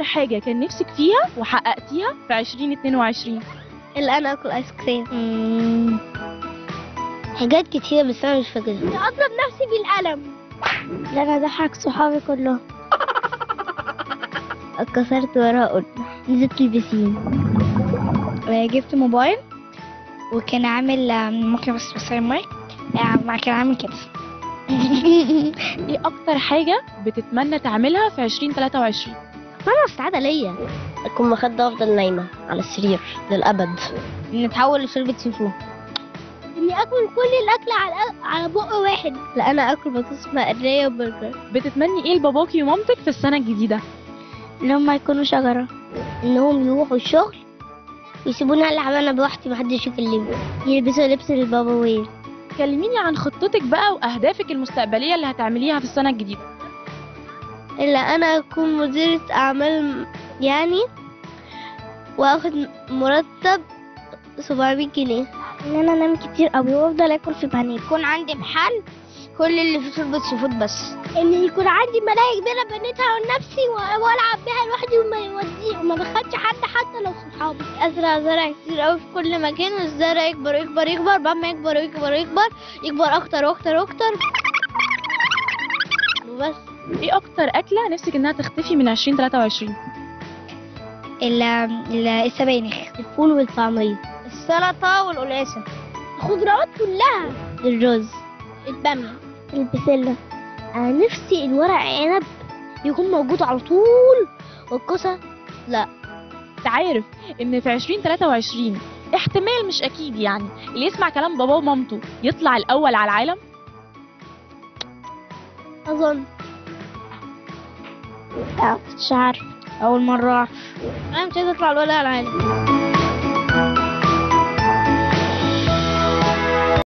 حاجه كان نفسك فيها وحققتيها في 2022 اللي انا اكل ايس كريم حاجات كتيرة بس انا مش فاكرها اضرب نفسي بالقلم لا انا اضحك صحابي كلهم اتكسرت ورا قلنا نزلت البسين جبت موبايل وكان عامل ممكن بس بس المايك كان عامل كده ايه اكتر حاجه بتتمنى تعملها في 2023 طبعا السعادة ليا أكون مخدة أفضل نايمة على السرير للأبد نتحول لشوربة سيفود اني اكل كل الاكل على على بق واحد لا انا اكل بطاطس مقليه وبرجر بتتمني ايه لباباكي ومامتك في السنه الجديده ان هم يكونوا شجره انهم يروحوا الشغل ويسيبوني العب انا بوحدي محدش يكلمني يلبسوا لبس البابوية كلميني عن خطتك بقى واهدافك المستقبليه اللي هتعمليها في السنه الجديده الا انا اكون مديرة اعمال يعني واخد مرتب 700 جنيه ان انا انام كتير قوي وافضل اكل في بانيه يكون عندي محل كل اللي فيه شوربة سي فود بس ان يكون عندي ملاهي كبيرة بنيتها لنفسي و- والعب بيها لوحدي وما يودي وما دخلش حد حتى لو صحابي ازرع زرع كتير قوي في كل مكان والزرع يكبر يكبر يكبر بعد ما يكبر يكبر يكبر يكبر اكتر واكتر واكتر وبس ايه اكتر اكله نفسك انها تختفي من 2023 السبانخ الفول والطعمية السلطة والقلقاسة الخضروات كلها الرز البامية البسلة أنا نفسي الورق عنب يكون موجود على طول والكوسة انت عارف ان في 2023 احتمال مش اكيد يعني اللي يسمع كلام باباه ومامته يطلع الاول على العالم أظن لا مش عارف أول مرة أعرف أنا مش عايزة أطلع الأولى على العالم